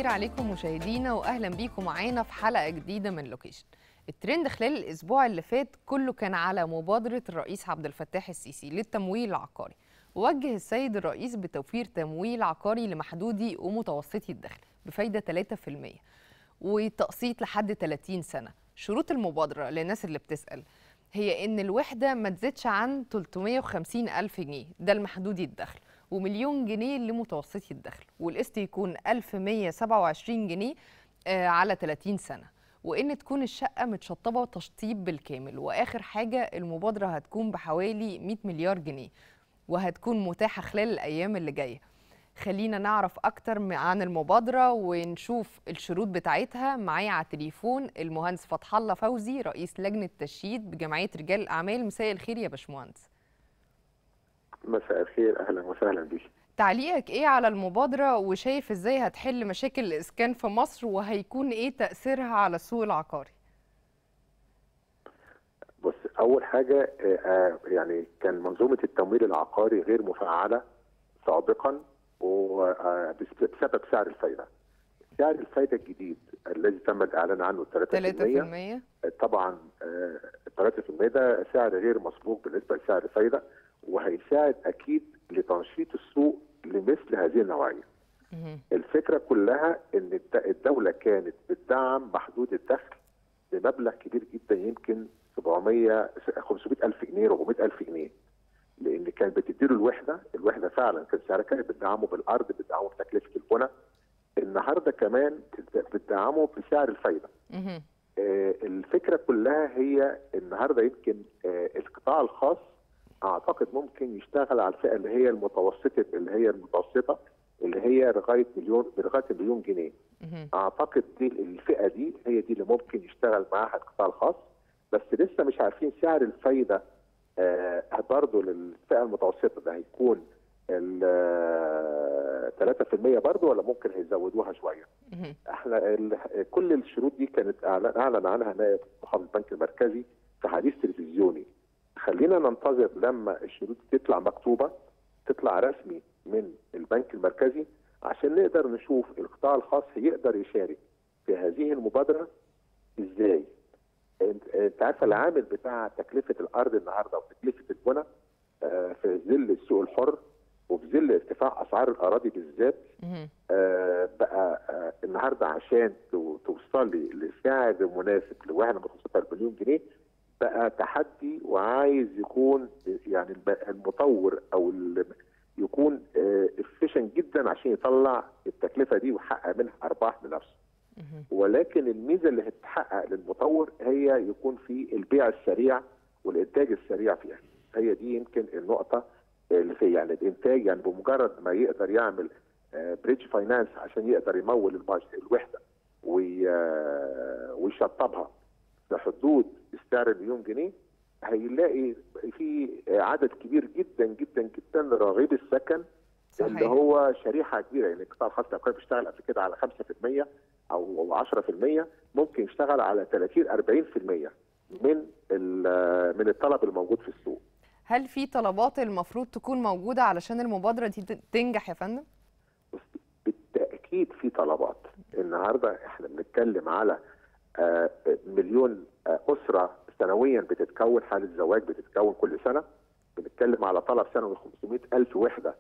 الخير عليكم مشاهدينا واهلا بيكم معانا في حلقه جديده من لوكيشن الترند خلال الاسبوع اللي فات كله كان على مبادره الرئيس عبد الفتاح السيسي للتمويل العقاري ووجه السيد الرئيس بتوفير تمويل عقاري لمحدودي ومتوسطي الدخل بفايده 3% وتقسيط لحد 30 سنه شروط المبادره للناس اللي بتسال هي ان الوحده ما تزيدش عن 350 الف جنيه ده المحدودي الدخل ومليون جنيه لمتوسطي الدخل والقسط يكون 1127 جنيه آه، على 30 سنه وان تكون الشقه متشطبه تشطيب بالكامل واخر حاجه المبادره هتكون بحوالي 100 مليار جنيه وهتكون متاحه خلال الايام اللي جايه خلينا نعرف اكتر م- عن المبادره ونشوف الشروط بتاعتها معايا على التليفون المهندس فتح الله فوزي رئيس لجنه تشييد بجمعيه رجال الاعمال مساء الخير يا باشمهندس مساء الخير اهلا وسهلا بك تعليقك ايه على المبادرة وشايف ازاي هتحل مشاكل الاسكان في مصر وهيكون ايه تأثيرها على السوق العقاري بص اول حاجه آه، آه، يعني كان منظومه التمويل العقاري غير مفعله سابقا وبسبب سعر الفايده سعر الفايده الجديد الذي تم الاعلان عنه 3% 3% طبعا آه، 3% ده سعر غير مسبوق بالنسبه لسعر الفايده وهيساعد اكيد لتنشيط السوق لمثل هذه النوعيه مهم. الفكره كلها ان الد- الدوله كانت بتدعم محدود الدخل بمبلغ كبير جدا يمكن 700 500 الف جنيه 400 الف جنيه لان كان بتديله الوحده الوحده فعلا كان سعرها كانت بتدعمه بالارض بتدعمه بتكلفه البنى النهارده كمان بت- بتدعمه بسعر الفايده مهم. آه، الفكره كلها هي النهارده يمكن آه، القطاع الخاص اعتقد ممكن يشتغل على الفئه اللي هي المتوسطه اللي هي المتوسطه اللي هي لغايه مليون لغايه مليون جنيه مهم. اعتقد دي الفئه دي هي دي اللي ممكن يشتغل معاها القطاع الخاص بس لسه مش عارفين سعر الفايده آه برضه للفئه المتوسطه ده هيكون ال آه، 3% برضه ولا ممكن هيزودوها شويه مهم. احنا ال- كل الشروط دي كانت اعلن اعلن عنها نائب محافظ البنك المركزي في حديث تلفزيوني خلينا ننتظر لما الشروط دي تطلع مكتوبه تطلع رسمي من البنك المركزي عشان نقدر نشوف القطاع الخاص هيقدر يشارك في هذه المبادره ازاي انت انت عارفه العامل بتاع تكلفه الارض النهارده وتكلفه البنى آه، في ظل السوق الحر وفي ظل ارتفاع اسعار الاراضي بالذات مهم. آه، بقى آه، النهارده عشان تو- توصلي لسعر مناسب لوحده متوسطه المليون جنيه بقى تحدي وعايز يكون يعني الب- المطور او ال- يكون افيشنت جدا عشان يطلع التكلفه دي ويحقق منها ارباح لنفسه مهم. ولكن الميزه اللي هتتحقق للمطور هي يكون في البيع السريع والانتاج السريع فيها هي دي يمكن النقطه اللي في يعني الانتاج يعني بمجرد ما يقدر يعمل بريدج فاينانس عشان يقدر يمول الماش- الوحده وي- آه، ويشطبها بحدود سعر مليون جنيه هيلاقي في عدد كبير جدا جدا جدا لرغيب السكن اللي صحيح هو شريحه كبيره يعني القطاع الخاص لو كان بيشتغل قبل كده على 5% او 10% ممكن يشتغل على 30 40% من ال- من الطلب الموجود في السوق. هل في طلبات المفروض تكون موجودة علشان المبادرة دي ت- تنجح يا فندم؟ بس بالتاكيد في طلبات النهارده احنا بنتكلم على آه، مليون آه، اسره سنويا بتتكون حاله زواج بتتكون كل سنه بنتكلم على طلب سنوي 500 الف وحده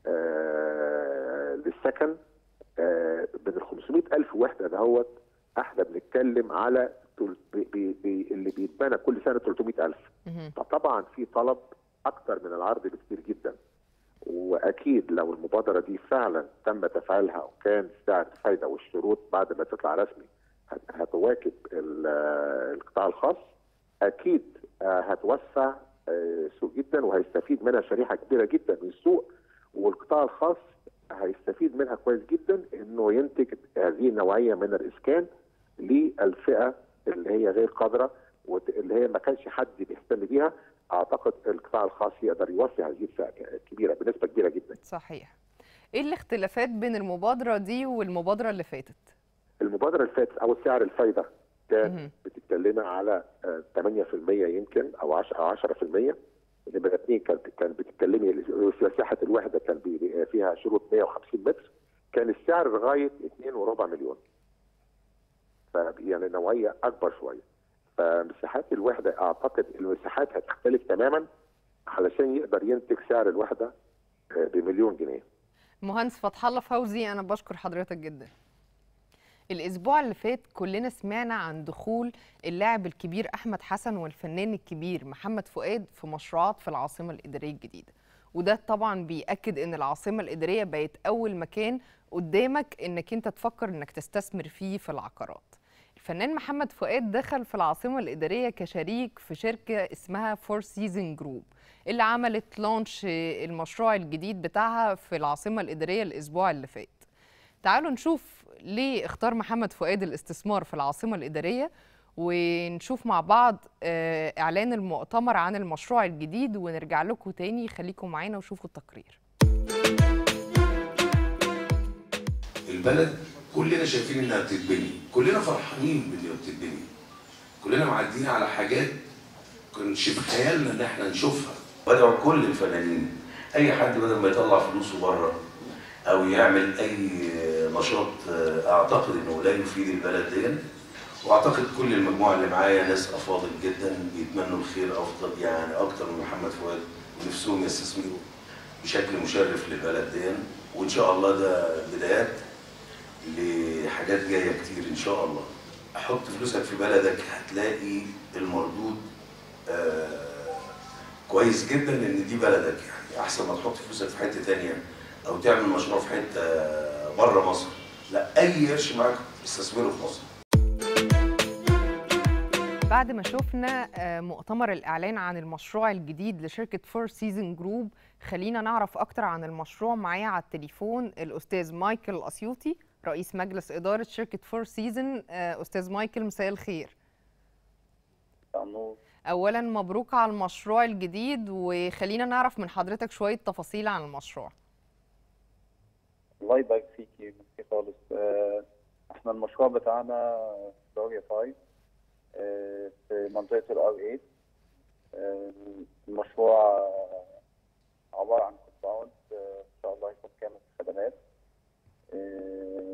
آه، للسكن آه، من ال 500 الف وحده دهوت احنا بنتكلم على تل- بي- بي- بي- اللي بيتبنى كل سنه 300 الف مهم. فطبعا في طلب اكتر من العرض بكتير جدا واكيد لو المبادره دي فعلا تم تفعيلها وكان سعر الفايده والشروط بعد ما تطلع رسمي هت- هتواكب ال- القطاع الخاص اكيد آه، هتوسع آه، السوق جدا وهيستفيد منها شريحه كبيره جدا من السوق والقطاع الخاص هيستفيد منها كويس جدا انه ينتج هذه النوعيه من الاسكان للفئه اللي هي غير قادره واللي هي ما كانش حد بيهتم بيها اعتقد القطاع الخاص يقدر يوفي هذه الفئه كبيره بنسبه كبيره جدا. صحيح ايه الاختلافات بين المبادرة دي والمبادرة اللي فاتت؟ المبادره اللي فاتت او سعر الفايده كان مهم. بتتكلمي على آه، 8% يمكن او 10 او 10% نمرة اثنين كانت كان بتتكلمي مساحه الوحده كان بي- فيها شروط 150 متر كان السعر لغايه 2.4 مليون ف يعني نوعيه اكبر شويه فمساحات الوحده اعتقد المساحات هتختلف تماما علشان يقدر ينتج سعر الوحده آه، بمليون جنيه مهندس فتح الله فوزي انا بشكر حضرتك جدا الاسبوع اللي فات كلنا سمعنا عن دخول اللاعب الكبير احمد حسن والفنان الكبير محمد فؤاد في مشروعات في العاصمه الاداريه الجديده وده طبعا بيأكد ان العاصمه الاداريه بقت اول مكان قدامك انك انت تفكر انك تستثمر فيه في العقارات الفنان محمد فؤاد دخل في العاصمه الاداريه كشريك في شركه اسمها فور سيزون جروب اللي عملت لونش المشروع الجديد بتاعها في العاصمه الاداريه الاسبوع اللي فات تعالوا نشوف ليه اختار محمد فؤاد الاستثمار في العاصمة الإدارية ونشوف مع بعض آه، إعلان المؤتمر عن المشروع الجديد ونرجع لكم تاني خليكم معانا وشوفوا التقرير البلد كلنا شايفين انها بتتبني كلنا فرحانين باللي بتتبني كلنا معديين على حاجات كانش في خيالنا ان احنا نشوفها بدعو كل الفنانين اي حد بدل ما يطلع فلوسه بره او يعمل اي نشاط اعتقد انه لا يفيد البلد دي واعتقد كل المجموعه اللي معايا ناس افاضل جدا بيتمنوا الخير افضل يعني اكتر من محمد فؤاد ونفسهم يستثمروا بشكل مشرف للبلد دي وان شاء الله ده بدايات لحاجات جايه كتير ان شاء الله حط فلوسك في بلدك هتلاقي المردود آه كويس جدا ان دي بلدك يعني احسن ما تحط فلوسك في حته تانية او تعمل مشروع في حته بره مصر لا اي قرش معاك استثمره في مصر بعد ما شفنا آه، مؤتمر الإعلان عن المشروع الجديد لشركة فور سيزون جروب خلينا نعرف أكتر عن المشروع معايا على التليفون الأستاذ مايكل الأسيوطي رئيس مجلس إدارة شركة فور سيزون أستاذ مايكل مساء الخير النور أولا مبروك على المشروع الجديد وخلينا نعرف من حضرتك شوية تفاصيل عن المشروع الله يبارك فيكي ميرسي خالص آه، احنا المشروع بتاعنا في دوريا 5 آه، في منطقة الار 8 آه، المشروع آه، عبارة عن كومباوند ان شاء الله يكون كامل الخدمات آه،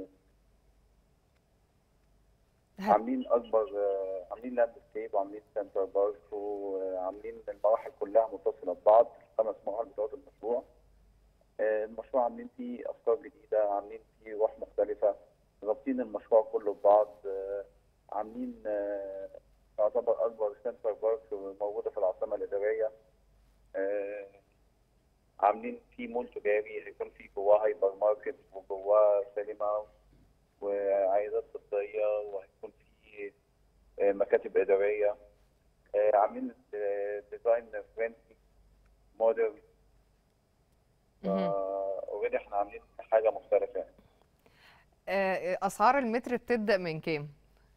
هت- عاملين اكبر آه، عاملين لاند سكيب وعاملين سنتر بارك وعاملين المراحل كلها متصله ببعض الخمس مراحل بتوع المشروع آه، المشروع عاملين فيه افكار جديده عاملين فيه روح مختلفه رابطين المشروع كله ببعض آه، عاملين آه، يعتبر اكبر سنتر بارك موجوده في العاصمه الاداريه آه، عاملين فيه مول تجاري هيكون فيه جواه هايبر ماركت وجواه سينما وعيادات طبيه وهيكون فيه آه، مكاتب اداريه آه، عاملين آه، ديزاين فرنسي مودرن مهم. اوريدي احنا عاملين حاجه مختلفه يعني آه، أسعار المتر بتبدأ من كام؟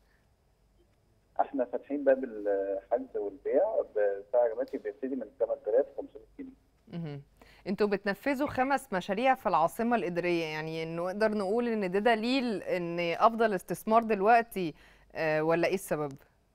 احنا فاتحين باب الحجز والبيع بسعر متر بيبتدي من 8500 جنيه مهم. انتوا بتنفذوا خمس مشاريع في العاصمة الإدارية يعني نقدر نقول ان ده دليل ان افضل استثمار دلوقتي آه، ولا ايه السبب؟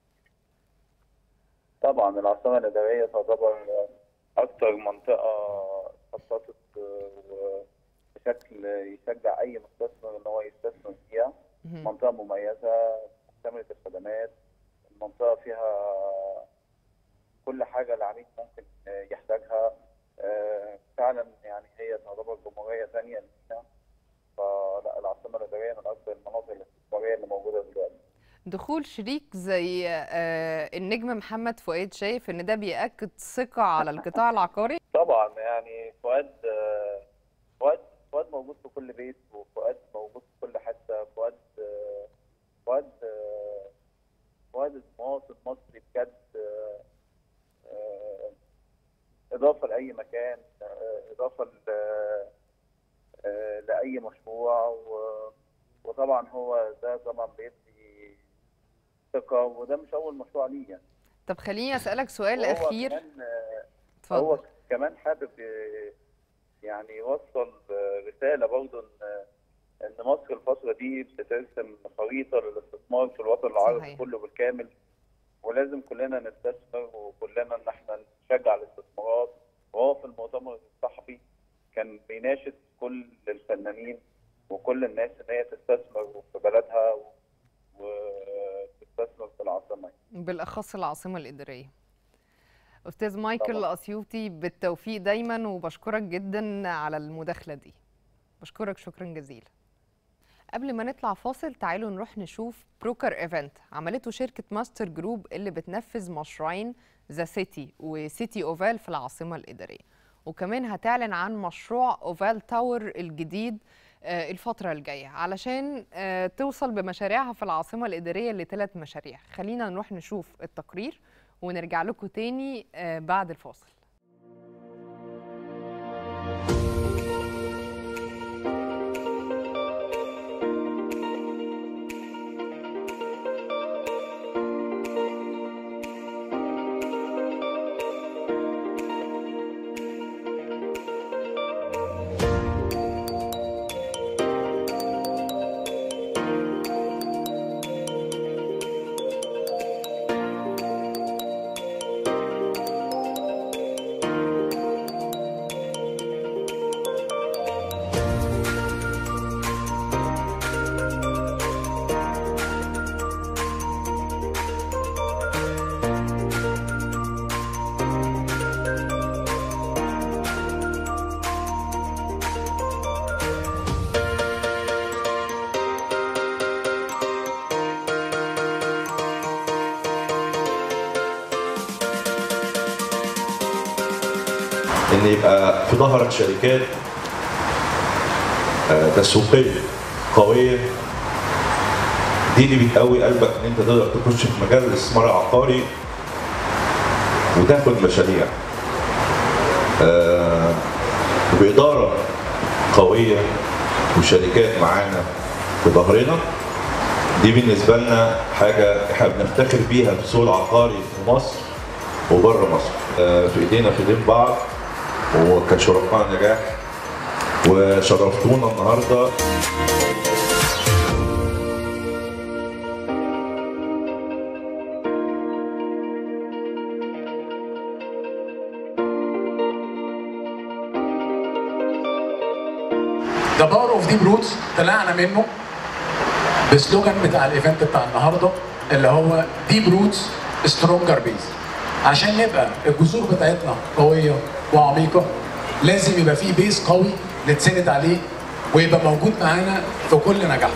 طبعا العاصمه الاداريه تعتبر اكتر منطقه خططت آه، بشكل يشجع اي مستثمر ان هو يستثمر فيها مهم. منطقه مميزه مكتمله الخدمات المنطقه فيها كل حاجه العميل ممكن آه، يحتاجها آه، فعلا يعني هي تعتبر جمهوريه ثانيه لينا فلا العاصمه الاداريه من اكبر المناطق الاستثماريه اللي موجوده دلوقتي دخول شريك زي آه، النجم محمد فؤاد شايف ان ده بيأكد ثقة على القطاع العقاري؟ طبعا يعني فؤاد آه، فؤاد فؤاد موجود في كل بيت وفؤاد موجود في كل حته فؤاد آه، فؤاد آه، فؤاد مواطن مصري بجد آه، آه، اضافه لاي مكان آه، اضافه ل- آه، لاي مشروع و- وطبعا هو ده طبعا بيدي ثقه وده مش اول مشروع ليه يعني طب خليني أسألك سؤال وهو أخير كمان آه، اتفضل هو كمان حابب ي- يعني يوصل رسالة برضه إن إن مصر الفترة دي بترسم خريطة للاستثمار في الوطن العربي صحيح. كله بالكامل ولازم كلنا نستثمر وكلنا إن إحنا نشجع الاستثمارات وهو في المؤتمر الصحفي كان بيناشد كل الفنانين وكل الناس ان هي تستثمر في بلدها وتستثمر في العاصمه بالاخص العاصمه الاداريه استاذ مايكل طبعاً. اسيوطي بالتوفيق دايما وبشكرك جدا على المداخله دي بشكرك شكرا جزيلا قبل ما نطلع فاصل تعالوا نروح نشوف بروكر ايفنت عملته شركه ماستر جروب اللي بتنفذ مشروعين ذا سيتي وسيتي اوفال في العاصمه الاداريه وكمان هتعلن عن مشروع اوفال تاور الجديد آه، الفترة الجاية علشان آه، توصل بمشاريعها في العاصمة الإدارية لثلاث مشاريع خلينا نروح نشوف التقرير ونرجع لكم تاني آه، بعد الفاصل ان يبقى في ظهرك شركات آه، تسويقيه قويه دي اللي بتقوي قلبك ان انت تقدر تخش في مجال الاستثمار العقاري وتاخد مشاريع آه، بإدارة قوية وشركات معانا في ظهرنا دي بالنسبة لنا حاجة احنا بنفتخر بيها في السوق العقاري في مصر وبره مصر آه، في ايدينا في ايدين بعض وكشركاء نجاح وشرفتونا النهارده ذا باور اوف ديب روتس طلعنا منه بسلوجان بتاع الايفنت بتاع النهارده اللي هو ديب روتس سترونجر بيز عشان نبقى الجذور بتاعتنا قويه وعميقه لازم يبقى فيه بيز قوي نتسند عليه ويبقى موجود معانا في كل نجاح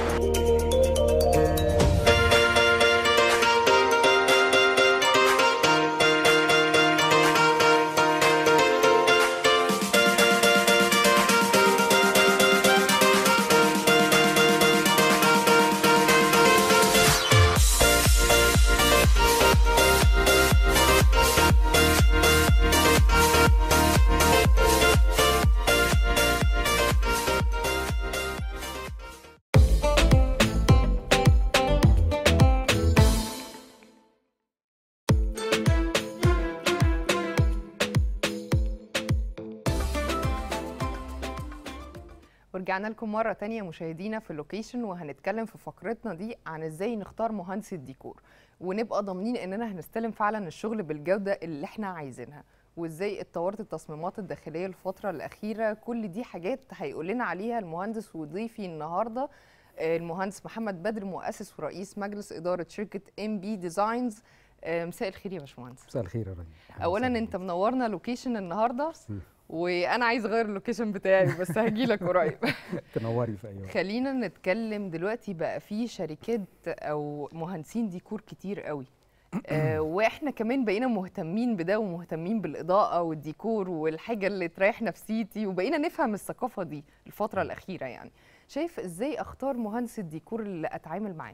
ورجعنا لكم مرة تانية مشاهدينا في اللوكيشن وهنتكلم في فقرتنا دي عن ازاي نختار مهندس الديكور ونبقى ضامنين اننا هنستلم فعلا الشغل بالجودة اللي احنا عايزينها وازاي اتطورت التصميمات الداخلية الفترة الأخيرة كل دي حاجات هيقول لنا عليها المهندس وضيفي النهاردة آه، المهندس محمد بدر مؤسس ورئيس مجلس إدارة شركة ام بي ديزاينز مساء الخير يا باشمهندس مساء الخير يا رانيا اولا مساء انت منورنا لوكيشن النهارده الخير. وانا عايز اغير اللوكيشن بتاعي بس هجي لك قريب تنوري في اي وقت خلينا نتكلم دلوقتي بقى في شركات او مهندسين ديكور كتير قوي آه واحنا كمان بقينا مهتمين بده ومهتمين بالاضاءه والديكور والحاجه اللي تريح نفسيتي وبقينا نفهم الثقافه دي الفتره الاخيره يعني شايف ازاي اختار مهندس الديكور اللي اتعامل معاه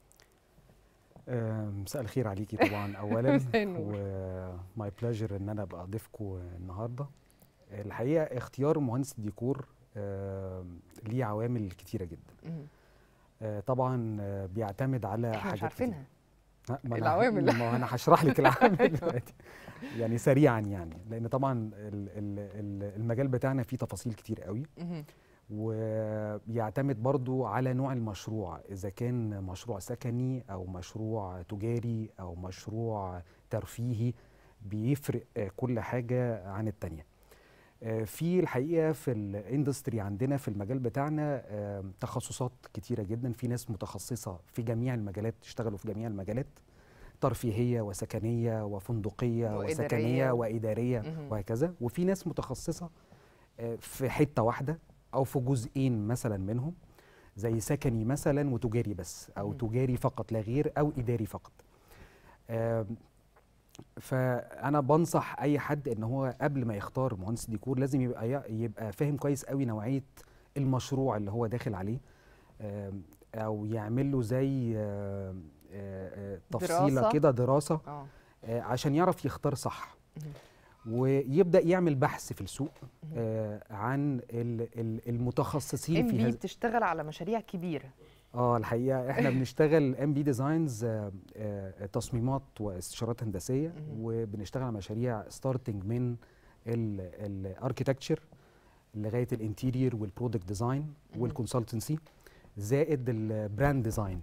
آه، مساء الخير عليكي طبعا اولا مساء النور. وماي بلاجر ان انا ابقى ضيفكم النهارده الحقيقه اختيار مهندس الديكور آه، ليه عوامل كتيره جدا مم. آه، طبعا آه، بيعتمد على احنا مش حاجات كتير. عارفينها ها، ما أنا- العوامل. ما هو انا هشرح لك العوامل دلوقتي يعني سريعا يعني لان طبعا ال- ال- ال- المجال بتاعنا فيه تفاصيل كتير قوي مهم. ويعتمد برضو على نوع المشروع إذا كان مشروع سكني أو مشروع تجاري أو مشروع ترفيهي بيفرق آه، كل حاجة عن التانية آه، في الحقيقه في الاندستري عندنا في المجال بتاعنا آه، تخصصات كتيره جدا في ناس متخصصه في جميع المجالات اشتغلوا في جميع المجالات ترفيهيه وسكنيه وفندقيه وإدارية. وسكنيه واداريه مهم. وهكذا وفي ناس متخصصه آه، في حته واحده او في جزئين مثلا منهم زي سكني مثلا وتجاري بس او مم. تجاري فقط لا غير او اداري فقط آم، فانا بنصح اي حد ان هو قبل ما يختار مهندس ديكور لازم يبقى يبقى فاهم كويس قوي نوعيه المشروع اللي هو داخل عليه آم، او يعمل له زي آم، آه، آه، تفصيله دراسة. كده دراسه اه آه، عشان يعرف يختار صح مهم. ويبدا يعمل بحث في السوق مهم. آه، عن ال- ال- المتخصصين ام في بي هذا بتشتغل على مشاريع كبيره اه الحقيقه احنا بنشتغل ام بي ديزاينز تصميمات واستشارات هندسيه مهم. وبنشتغل على مشاريع ستارتنج من الاركيتكتشر لغايه الانتيرير والبرودكت ديزاين مهم. والكونسلتنسي زائد البراند ديزاين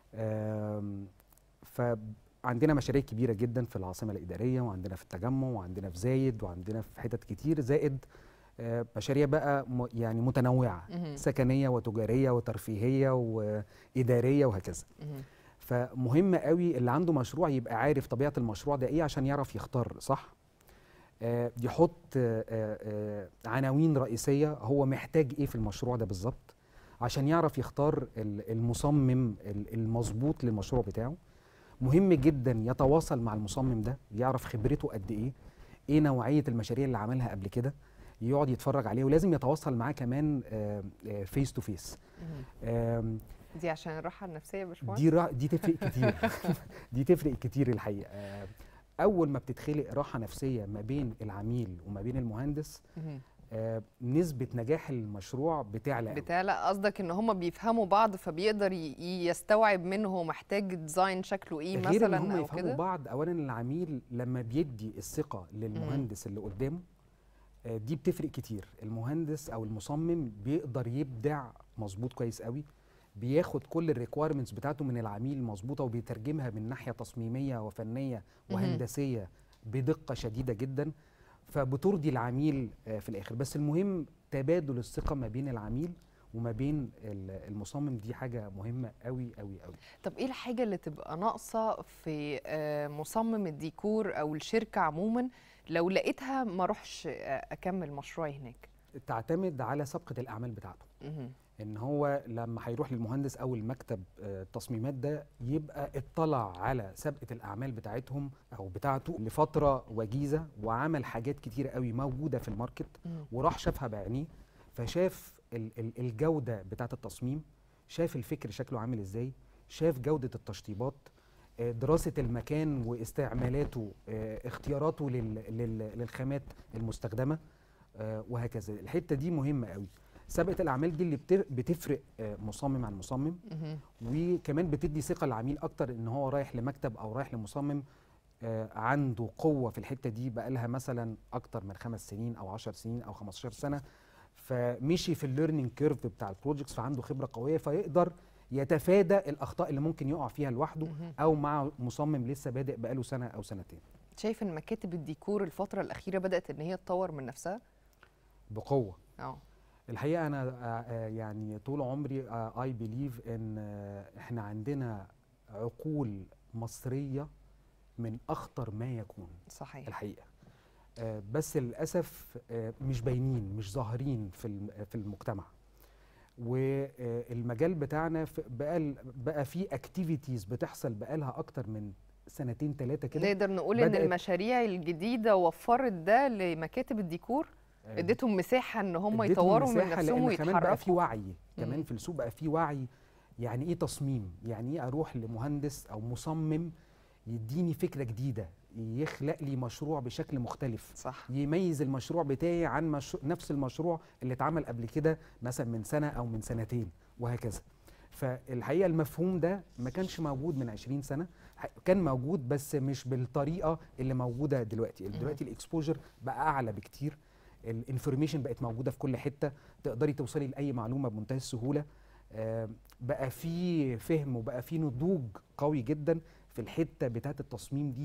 فعندنا مشاريع كبيره جدا في العاصمه الاداريه وعندنا في التجمع وعندنا في زايد وعندنا في حتت كتير زائد آه، مشاريع بقى م- يعني متنوعه مهم. سكنيه وتجاريه وترفيهيه واداريه وهكذا مهم. فمهم قوي اللي عنده مشروع يبقى عارف طبيعه المشروع ده ايه عشان يعرف يختار صح آه، يحط آه، آه، آه، عناوين رئيسيه هو محتاج ايه في المشروع ده بالظبط عشان يعرف يختار ال- المصمم ال- المظبوط للمشروع بتاعه مهم جدا يتواصل مع المصمم ده يعرف خبرته قد ايه ايه نوعيه المشاريع اللي عملها قبل كده يقعد يتفرج عليه ولازم يتواصل معاه كمان فيس تو فيس مهم. دي عشان الراحه النفسيه يا باشمهندس دي را... دي تفرق كتير دي تفرق كتير الحقيقه آه، اول ما بتتخلق راحه نفسيه ما بين العميل وما بين المهندس مهم. آه، نسبه نجاح المشروع بتعلى قوي. بتاعي قصدك ان هما بيفهموا بعض فبيقدر ي- يستوعب منه هو محتاج ديزاين شكله ايه غير ان هم مثلا او يفهموا كده بعض اولا العميل لما بيدي الثقه للمهندس اللي قدامه آه، دي بتفرق كتير المهندس او المصمم بيقدر يبدع مظبوط كويس قوي بياخد كل الريكويرمنتس بتاعته من العميل مظبوطه وبيترجمها من ناحيه تصميميه وفنيه مهم. وهندسيه بدقه شديده جدا فبترضي العميل آه، في الاخر بس المهم تبادل الثقه ما بين العميل وما بين ال- المصمم دي حاجه مهمه قوي قوي قوي طب ايه الحاجه اللي تبقى ناقصه في آه، مصمم الديكور او الشركه عموما لو لقيتها ما اروحش آه، اكمل مشروعي هناك تعتمد على سابقه الاعمال بتاعته مهم. ان هو لما هيروح للمهندس او المكتب آه، التصميمات ده يبقى اطلع على سابقه الاعمال بتاعتهم او بتاعته لفتره وجيزه وعمل حاجات كتيره قوي موجوده في الماركت مم. وراح شافها بعينيه فشاف ال- ال- الجوده بتاعه التصميم شاف الفكر شكله عامل ازاي شاف جوده التشطيبات آه، دراسه المكان واستعمالاته آه، اختياراته لل- لل- للخامات المستخدمه آه، وهكذا الحته دي مهمه قوي سابقه الاعمال دي اللي بت- بتفرق آه، مصمم عن مصمم مهم. وكمان بتدي ثقه للعميل اكتر ان هو رايح لمكتب او رايح لمصمم آه، عنده قوه في الحته دي بقالها مثلا اكتر من خمس سنين او 10 سنين او 15 سنه فمشي في الليرنينج كيرف بتاع البروجكتس فعنده خبره قويه فيقدر يتفادى الاخطاء اللي ممكن يقع فيها لوحده مهم. او مع مصمم لسه بادئ بقاله سنه او سنتين شايف ان مكاتب الديكور الفتره الاخيره بدات ان هي تطور من نفسها بقوه اه الحقيقه انا آه، آه، يعني طول عمري اي بليف ان آه، احنا عندنا عقول مصريه من اخطر ما يكون صحيح الحقيقه آه، بس للاسف آه، مش باينين مش ظاهرين في الم- في المجتمع والمجال بتاعنا في- بقى ال- بقى فيه اكتيفيتيز بتحصل بقالها اكتر من سنتين ثلاثه كده نقدر نقول ان بدأت- المشاريع الجديده وفرت ده لمكاتب الديكور آه، اديتهم مساحه ان هم اديتهم يطوروا من مساحة نفسهم لأن كمان بقى في ويتحركوا وعي كمان مم. في السوق بقى في وعي يعني ايه تصميم يعني ايه اروح لمهندس او مصمم يديني فكره جديده يخلق لي مشروع بشكل مختلف صح يميز المشروع بتاعي عن مش... نفس المشروع اللي اتعمل قبل كده مثلا من سنه او من سنتين وهكذا فالحقيقه المفهوم ده ما كانش موجود من 20 سنه ح- كان موجود بس مش بالطريقه اللي موجوده دلوقتي دلوقتي الاكسبوجر بقى اعلى بكتير الانفورميشن بقت موجوده في كل حته تقدري توصلي لاي معلومه بمنتهى السهوله آه، بقى في فهم وبقى في نضوج قوي جدا في الحته بتاعه التصميم دي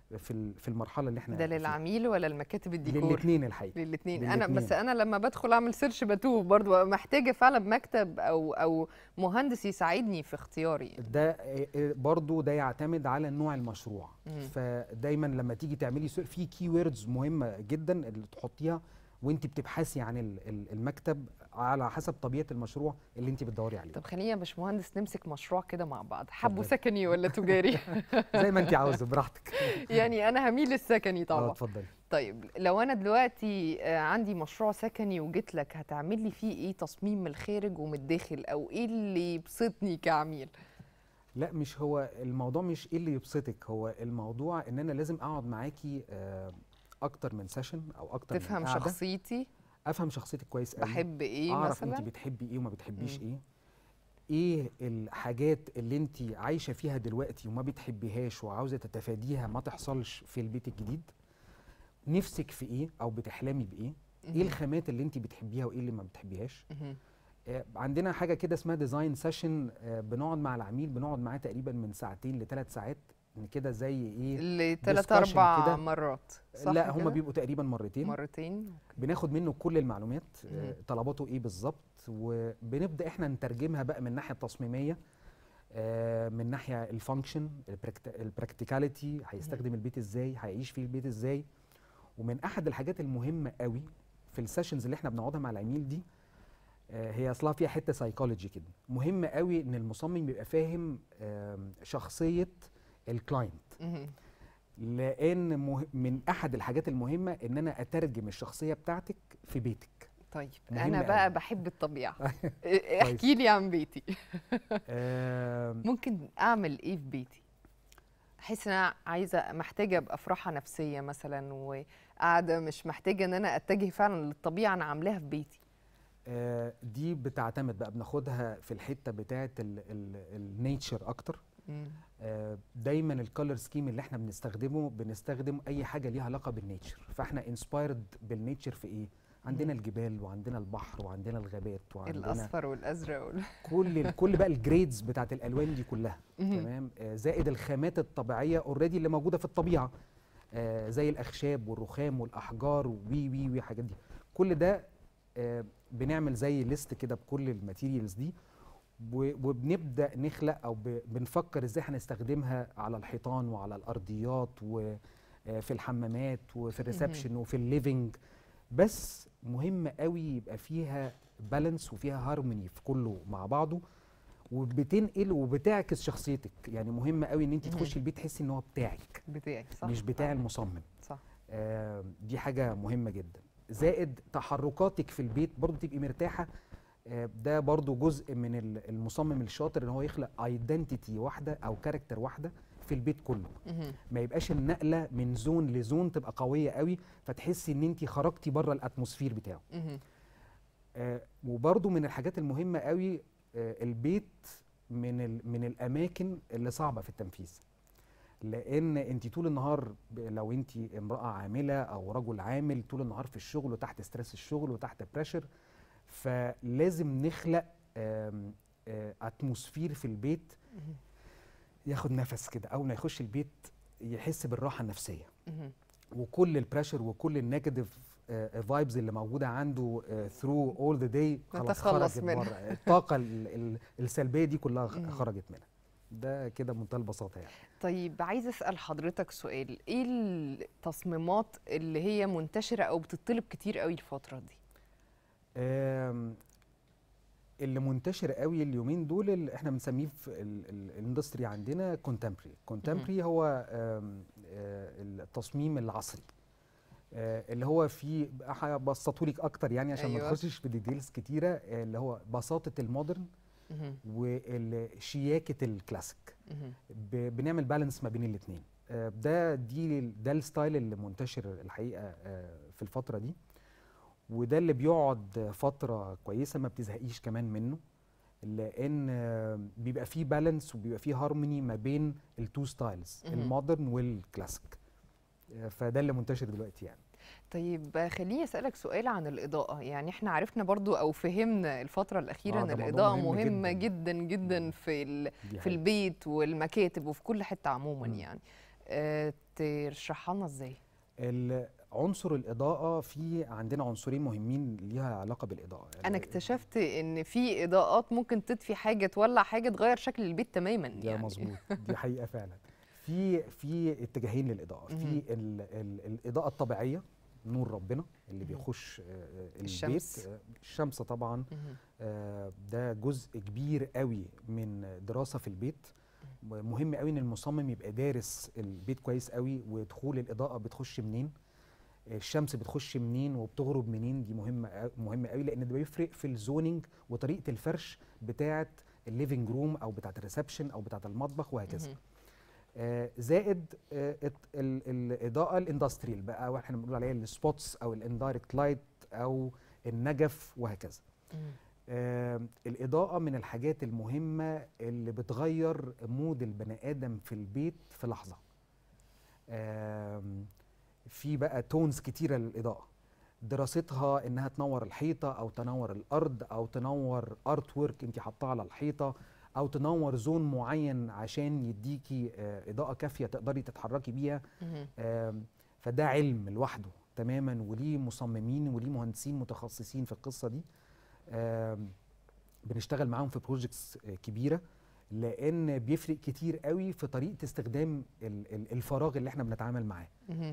في ال- في المرحله اللي احنا ده للعميل ولا المكاتب الديكور للاثنين الحقيقه للاثنين انا بس للاتنين. انا لما بدخل اعمل سيرش بتوه برضو ببقى محتاجه فعلا مكتب او او مهندس يساعدني في اختياري ده آه، آه، برضو ده يعتمد على نوع المشروع مم. فدايما لما تيجي تعملي سير- في كي ووردز مهمه جدا اللي تحطيها وانت بتبحثي عن ال- ال- المكتب على حسب طبيعه المشروع اللي انت بتدوري عليه طب خلينا يا باشمهندس نمسك مشروع كده مع بعض حبه اتفضلي. سكني ولا تجاري زي ما انت عاوزه براحتك يعني انا هميل للسكني اه طبعا اتفضلي طيب لو انا دلوقتي آه، عندي مشروع سكني وجيت لك هتعمل لي فيه ايه تصميم من الخارج ومن الداخل او ايه اللي يبسطني كعميل لا مش هو الموضوع مش ايه اللي يبسطك هو الموضوع ان انا لازم اقعد معاكي آه، اكتر من سيشن او اكتر من تفهم قعدة. شخصيتي افهم شخصيتك كويس قوي بحب ايه اعرف انت مثلا بتحبي ايه وما بتحبيش مم. ايه ايه الحاجات اللي انت عايشه فيها دلوقتي وما بتحبيهاش وعاوزه تتفاديها ما تحصلش في البيت الجديد نفسك في ايه او بتحلمي بايه ايه مهم. الخامات اللي انت بتحبيها وايه اللي ما بتحبيهاش مهم. آه، عندنا حاجه كده اسمها ديزاين سيشن بنقعد مع العميل بنقعد معاه تقريبا من ساعتين لثلاث ساعات إن كده زي ايه لثلاث discussion اربع كده. مرات صح لا هم كده؟ بيبقوا تقريبا مرتين مرتين بناخد منه كل المعلومات آه، مم. طلباته ايه بالظبط وبنبدا احنا نترجمها بقى من الناحيه التصميميه آه، من ناحيه الفانكشن البراكتيكاليتي هيستخدم البيت ازاي هيعيش فيه البيت ازاي ومن احد الحاجات المهمه قوي في السيشنز اللي احنا بنقعدها مع العميل دي آه، هي اصلها فيها حته سايكولوجي كده مهم قوي ان المصمم يبقى فاهم آم، شخصيه الكلاينت مهم. لان مه... من احد الحاجات المهمه ان انا اترجم الشخصيه بتاعتك في بيتك طيب مهم انا بقى أوي. بحب الطبيعه إيه- احكي لي عن بيتي آم، ممكن اعمل ايه في بيتي احس ان انا عايزه محتاجه ابقى في راحه نفسيه مثلا وقاعده مش محتاجه ان انا اتجه فعلا للطبيعه انا عاملاها في بيتي آه، دي بتعتمد بقى بناخدها في الحته بتاعه النيتشر اكتر مم. آه، دايما الكالر سكيم اللي احنا بنستخدمه بنستخدم اي حاجه ليها علاقه بالنيتشر فاحنا انسبايرد بالنيتشر في ايه عندنا الجبال وعندنا البحر وعندنا الغابات وعندنا الاصفر والازرق وال... كل كل بقى الجريدز بتاعت الالوان دي كلها مهم. تمام آه، زائد الخامات الطبيعيه اوريدي اللي موجوده في الطبيعه آه، زي الاخشاب والرخام والاحجار وي وي وي حاجات دي كل ده آه، بنعمل زي ليست كده بكل الماتيريالز دي و- وبنبدا نخلق او ب- بنفكر ازاي هنستخدمها على الحيطان وعلى الارضيات وفي الحمامات وفي الريسبشن وفي الليفينج بس مهم قوي يبقى فيها بالانس وفيها هارموني في كله مع بعضه وبتنقل وبتعكس شخصيتك يعني مهم قوي ان انت مهم. تخشي البيت تحسي ان هو بتاعك بتاعي صح مش بتاع آه، المصمم صح آه، دي حاجه مهمه جدا زائد تحركاتك في البيت برضو تبقي مرتاحه آه، ده برضو جزء من ال- المصمم الشاطر ان هو يخلق ايدنتيتي واحده او كاركتر واحده في البيت كله مهم. ما يبقاش النقله من زون لزون تبقى قويه قوي فتحسي ان انت خرجتي بره الاتموسفير بتاعه مهم. آه، وبرضو من الحاجات المهمه قوي آه، البيت من ال- من الاماكن اللي صعبه في التنفيذ لان انت طول النهار ب- لو انت امراه عامله او رجل عامل طول النهار في الشغل وتحت ستريس الشغل وتحت بريشر فلازم نخلق آم، آه، اتموسفير في البيت مهم. ياخد نفس كده اول ما يخش البيت يحس بالراحه النفسيه مهم. وكل البريشر وكل النيجاتيف فايبز اللي موجوده عنده ثرو اول ذا داي خلاص نتخلص خرجت منها. بره الطاقه ال- ال- السلبيه دي كلها خ- مم. خرجت منها ده كده بمنتهى البساطه يعني طيب عايزه اسال حضرتك سؤال ايه التصميمات اللي هي منتشره او بتطلب كتير قوي الفتره دي آم، اللي منتشر قوي اليومين دول اللي احنا بنسميه في ال- ال- الاندستري عندنا كونتمبري كونتمبري هو آم، آه، التصميم العصري آه، اللي هو فيه هبسطه لك اكتر يعني عشان أيوة. ما نخشش في ديتيلز كتيره آه، اللي هو بساطه المودرن مهم. وشياكه الكلاسيك مهم. ب- بنعمل بالانس ما بين الاثنين ده دي ده الستايل اللي منتشر الحقيقه آه، في الفتره دي وده اللي بيقعد فتره كويسه ما بتزهقيش كمان منه لان آه، بيبقى فيه بالانس وبيبقى فيه هارموني ما بين التو ستايلز مهم. المودرن والكلاسيك آه، فده اللي منتشر دلوقتي يعني طيب خليني اسالك سؤال عن الاضاءه يعني احنا عرفنا برضو او فهمنا الفتره الاخيره آه، ان ده موضوع الاضاءه مهم مهمه جداً. جدا جدا في ال... دي في حقيقة. البيت والمكاتب وفي كل حته عموما مم. يعني آه، ترشحها لنا ازاي ال- عنصر الاضاءه في عندنا عنصرين مهمين ليها علاقه بالاضاءه انا اكتشفت ان في اضاءات ممكن تطفي حاجه تولع حاجه تغير شكل البيت تماما ده يعني مظبوط دي حقيقه فعلا في في اتجاهين للاضاءه في مهم. ال ال الاضاءه الطبيعيه نور ربنا اللي مهم. بيخش آه، آه، البيت الشمس. آه، الشمس طبعا مهم. آه، ده جزء كبير قوي من دراسه في البيت مهم قوي ان المصمم يبقى دارس البيت كويس قوي ودخول الاضاءه بتخش منين الشمس بتخش منين وبتغرب منين دي مهمه أ- مهمه قوي لان ده بيفرق في الزوننج وطريقه الفرش بتاعه الليفنج روم او بتاعه الريسبشن او بتاعه المطبخ وهكذا مهم. آه، زائد آه، الت- ال- الاضاءه الاندستريال بقى واحنا بنقول عليها السبوتس او الاندايركت لايت او النجف وهكذا مهم. آه، الإضاءة من الحاجات المهمة اللي بتغير مود البني آدم في البيت في لحظة آم، في بقى تونز كتيرة للإضاءة دراستها إنها تنور الحيطة أو تنور الأرض أو تنور أرت وورك أنت حطاه على الحيطة أو تنور زون معين عشان يديكي آه، إضاءة كافية تقدري تتحركي بيها مهم. آم، فده علم لوحده تماما وليه مصممين وليه مهندسين متخصصين في القصه دي آم، بنشتغل معاهم في بروجكتس كبيره لان بيفرق كتير قوي في طريقه استخدام ال- ال- الفراغ اللي احنا بنتعامل معاه مهم.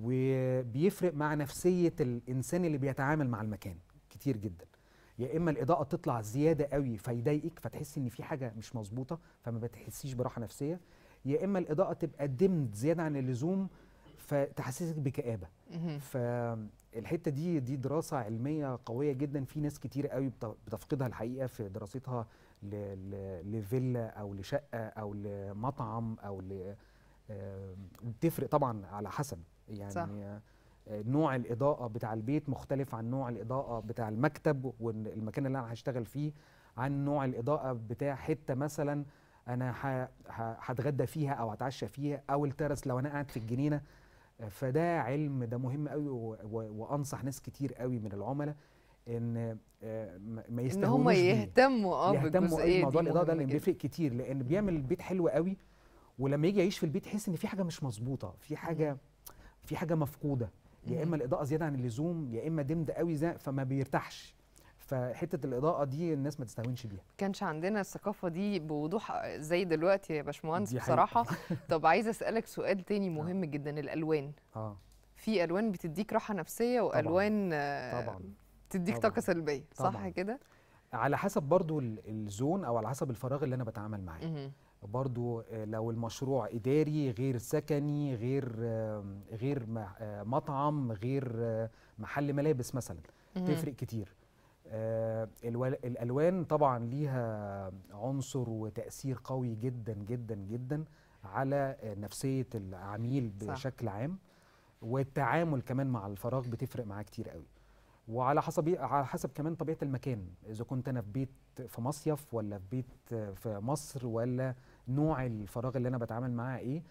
وبيفرق مع نفسيه الانسان اللي بيتعامل مع المكان كتير جدا يا اما الاضاءه تطلع زياده قوي فيضايقك فتحسي ان في حاجه مش مظبوطه فما بتحسيش براحه نفسيه يا اما الاضاءه تبقى دمد زياده عن اللزوم فتحسسك بكآبه مهم. فالحته دي دي دراسه علميه قويه جدا في ناس كتير قوي بت- بتفقدها الحقيقه في دراستها ل- ل- لفيلا او لشقه او لمطعم او ل آه، بتفرق طبعا على حسب يعني صح. آه، نوع الاضاءه بتاع البيت مختلف عن نوع الاضاءه بتاع المكتب والمكان اللي انا هشتغل فيه عن نوع الاضاءه بتاع حته مثلا انا ه- ه- هتغدى فيها او هتعشى فيها او الترس لو انا قاعد في الجنينه فده علم ده مهم قوي و- و- وانصح ناس كتير قوي من العملاء ان آه، ما ما ان هم يستهونوش بيه. يهتموا اه يهتموا قوي بالجزئيه بموضوع دي الاضاءه ده مهمة لان جدا. بيفرق كتير لان بيعمل البيت حلو قوي ولما يجي يعيش في البيت يحس ان في حاجه مش مظبوطه في حاجه في حاجه مفقوده يا مهم. اما الاضاءه زياده عن اللزوم يا اما دمد قوي زي فما بيرتاحش فحته الاضاءه دي الناس ما تستهونش بيها كانش عندنا الثقافه دي بوضوح زي دلوقتي يا باشمهندس دي حقيقة. بصراحه طب عايزه اسالك سؤال تاني مهم جدا الالوان اه في الوان بتديك راحه نفسيه والوان آه، طبعا تديك طبعاً. طاقه سلبيه صح طبعاً. كده على حسب برضو ال- الزون او على حسب الفراغ اللي انا بتعامل معاه مهم. برضو آه، لو المشروع إداري غير سكني غير آم، غير م- آه، مطعم غير آه، محل ملابس مثلا مهم. تفرق كتير آه، الول- الألوان طبعا ليها عنصر وتأثير قوي جدا جدا جدا على آه، نفسية العميل صح. بشكل عام والتعامل كمان مع الفراغ بتفرق معاه كتير قوي وعلى حسب على حسب كمان طبيعه المكان اذا كنت انا في بيت في مصيف ولا في بيت في مصر ولا نوع الفراغ اللي انا بتعامل معاه ايه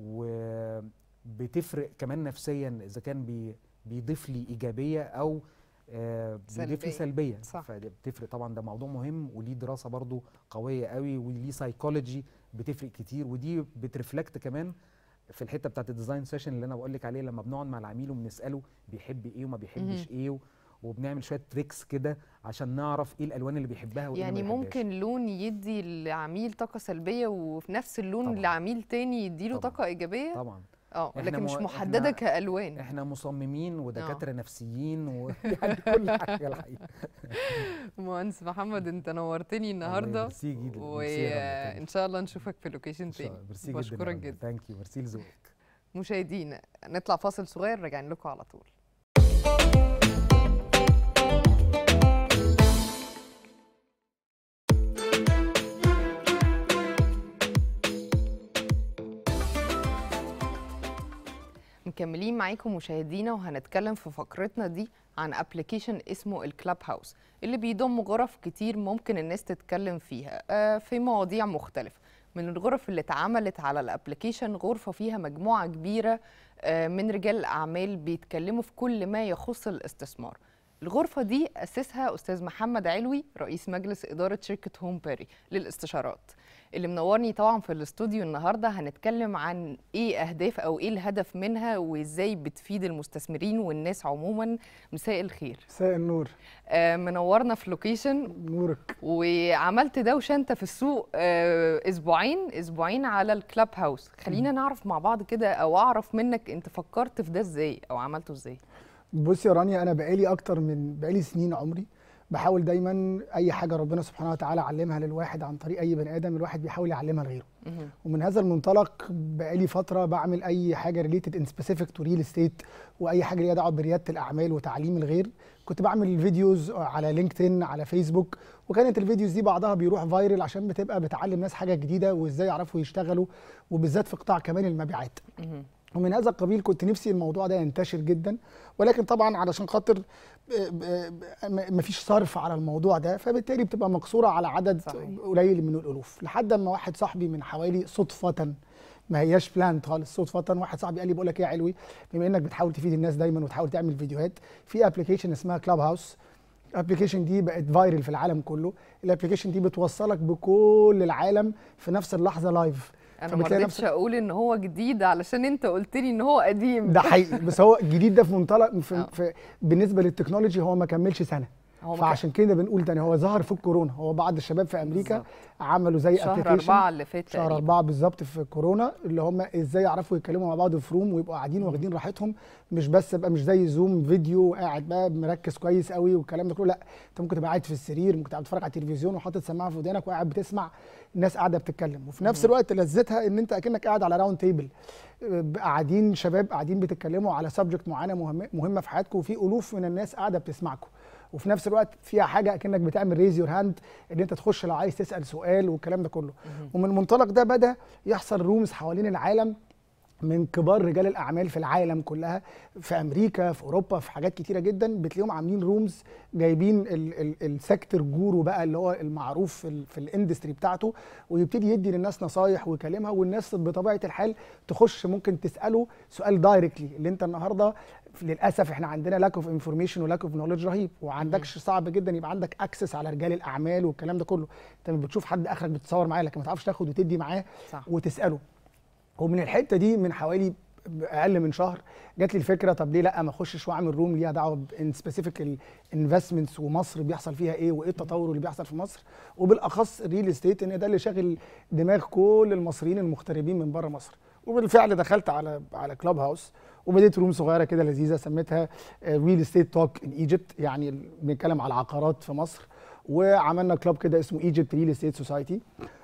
وبتفرق كمان نفسيا اذا كان بي بيضيف لي ايجابيه او آه، بيضيف سلبية. لي سلبيه صح. فدي بتفرق طبعا ده موضوع مهم وليه دراسه برضو قويه قوي وليه سايكولوجي بتفرق كتير ودي بترفلكت كمان في الحته بتاعت الديزاين سيشن اللي انا بقول لك عليه لما بنقعد مع العميل وبنساله بيحب ايه وما بيحبش مهم. ايه و- وبنعمل شويه تريكس كده عشان نعرف ايه الالوان اللي بيحبها وايه يعني اللي ما بيحبهاش. ممكن لون يدي لعميل طاقه سلبيه وفي نفس اللون طبعاً. لعميل تاني يديله طبعاً. طاقه ايجابيه طبعا اه إحنا لكن مش مو- محدده إحنا- كالوان احنا مصممين ودكاتره نفسيين ويعني كل حاجه الحقيقه مهندس محمد انت نورتني النهارده ميرسي جدا ميرسي يا رنا، وان شاء الله نشوفك في لوكيشن إن شاء تاني الله. ميرسي جدا بشكرك جدا ثانك يو ميرسي لذوقك مشاهدينا نطلع فاصل صغير راجعين لكم على طول مكملين معاكم مشاهدينا وهنتكلم في فقرتنا دي عن ابلكيشن اسمه الكلاب هاوس اللي بيضم غرف كتير ممكن الناس تتكلم فيها آه، في مواضيع مختلفة من الغرف اللي اتعملت على الابلكيشن غرفة فيها مجموعة كبيرة آه، من رجال الأعمال بيتكلموا في كل ما يخص الاستثمار الغرفة دي أسسها أستاذ محمد علوي رئيس مجلس إدارة شركة هوم بيري للاستشارات اللي منورني طبعا في الاستوديو النهاردة هنتكلم عن إيه أهداف أو إيه الهدف منها وإزاي بتفيد المستثمرين والناس عموما مساء الخير مساء النور آه منورنا في لوكيشن نورك وعملت دوشة أنت في السوق آه أسبوعين أسبوعين على الكلاب هاوس خلينا نعرف مع بعض كده أو أعرف منك أنت فكرت في ده إزاي أو عملته إزاي بص يا رانيا انا بقالي اكتر من بقالي سنين عمري بحاول دايما اي حاجه ربنا سبحانه وتعالى علمها للواحد عن طريق اي بني ادم الواحد بيحاول يعلمها لغيره مهم. ومن هذا المنطلق بقالي فتره بعمل اي حاجه ريليتد ان سبيسيفيك تو ريل استيت واي حاجه ليها دعوه برياده الاعمال وتعليم الغير كنت بعمل فيديوز على لينكدين على فيسبوك وكانت الفيديوز دي بعضها بيروح فايرل عشان بتبقى بتعلم ناس حاجه جديده وازاي يعرفوا يشتغلوا وبالذات في قطاع كمان المبيعات مهم. ومن هذا القبيل كنت نفسي الموضوع ده ينتشر جدا ولكن طبعا علشان خاطر مفيش صرف على الموضوع ده فبالتالي بتبقى مقصوره على عدد صحيح. قليل من الالوف لحد اما واحد صاحبي من حوالي صدفه ما هياش بلان خالص صدفه واحد صاحبي قال لي بقول لك ايه يا علوي بما انك بتحاول تفيد الناس دايما وتحاول تعمل فيديوهات في ابلكيشن اسمها كلاب هاوس الابلكيشن دي بقت فايرل في العالم كله الابلكيشن دي بتوصلك بكل العالم في نفس اللحظه لايف انا ما فبتلاقي رضيتش اقول ان هو جديد علشان انت قلت لي ان هو قديم ده حقيقي بس هو الجديد ده في منطلق في, آه. في بالنسبه للتكنولوجي هو ما كملش سنه هو ما كان- فعشان كده بنقول تاني هو ظهر في الكورونا هو بعض الشباب في امريكا بالظبط. عملوا زي شهر application أربعة اللي فات شهر تقريبا. أربعة بالظبط في كورونا اللي هم ازاي يعرفوا يتكلموا مع بعض في روم ويبقوا قاعدين واخدين راحتهم مش بس يبقى مش زي زوم فيديو وقاعد بقى مركز كويس قوي والكلام ده كله لا انت ممكن تبقى قاعد في السرير ممكن تبقى بتتفرج على التلفزيون وحاطط سماعه في ودانك وقاعد بتسمع الناس قاعده بتتكلم وفي نفس الوقت لذتها ان انت اكنك قاعد على راوند تيبل قاعدين شباب قاعدين بتتكلموا على سبجكت معينه مهمه مهمه في حياتكم وفي الوف من الناس قاعده بتسمعكم وفي نفس الوقت فيها حاجه اكنك بتعمل ريز يور هاند ان انت تخش لو عايز تسال سؤال والكلام ده كله ومن المنطلق ده بدا يحصل رومز حوالين العالم من كبار رجال الاعمال في العالم كلها في امريكا في اوروبا في حاجات كتيره جدا بتلاقيهم عاملين رومز جايبين ال- ال- السيكتور جورو بقى اللي هو المعروف في, ال- في الاندستري بتاعته ويبتدي يدي للناس نصايح ويكلمها والناس بطبيعه الحال تخش ممكن تساله سؤال دايركتلي اللي انت النهارده للاسف احنا عندنا لاك اوف انفورميشن ولاك اوف نولج رهيب وعندكش صعب جدا يبقى عندك اكسس على رجال الاعمال والكلام ده كله انت لما بتشوف حد اخرك بتصور معاه لكن ما تعرفش تاخد وتدي معاه صح. وتساله ومن الحته دي من حوالي اقل من شهر جات لي الفكره طب ليه لا ما اخشش واعمل روم ليها دعوه بان سبيسيفيك الانفستمنتس ومصر بيحصل فيها ايه وايه التطور اللي بيحصل في مصر وبالاخص الريل استيت ان ده اللي شاغل دماغ كل المصريين المغتربين من بره مصر وبالفعل دخلت على على كلاب هاوس وبديت روم صغيره كده لذيذه سميتها ريل استيت توك ان ايجيبت يعني بنتكلم على العقارات في مصر وعملنا كلاب كده اسمه ايجيبت ريل استيت سوسايتي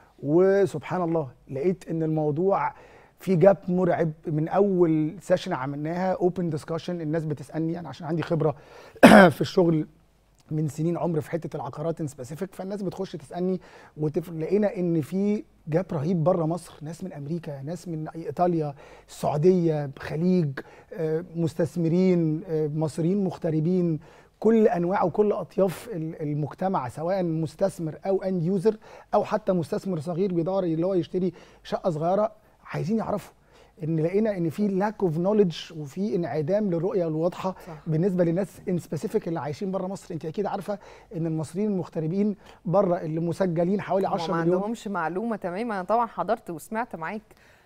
وسبحان الله لقيت ان الموضوع في جاب مرعب من اول سيشن عملناها اوبن ديسكشن الناس بتسالني انا عشان عندي خبره في الشغل من سنين عمر في حته العقارات ان سبيسيفيك فالناس بتخش تسالني ولقينا ان في جاب رهيب بره مصر ناس من امريكا ناس من ايطاليا السعوديه خليج آه، مستثمرين آه، مصريين مغتربين كل انواع وكل اطياف ال- المجتمع سواء مستثمر او اند يوزر او حتى مستثمر صغير بيدور اللي هو يشتري شقه صغيره عايزين يعرفوا ان لقينا ان في لاك اوف نوليدج وفي انعدام للرؤيه الواضحه صح. بالنسبه للناس ان سبيسيفيك اللي عايشين بره مصر انت اكيد عارفه ان المصريين المغتربين بره اللي مسجلين حوالي هم 10 ما مليون عندهمش معلومه تماما انا طبعا حضرت وسمعت معاك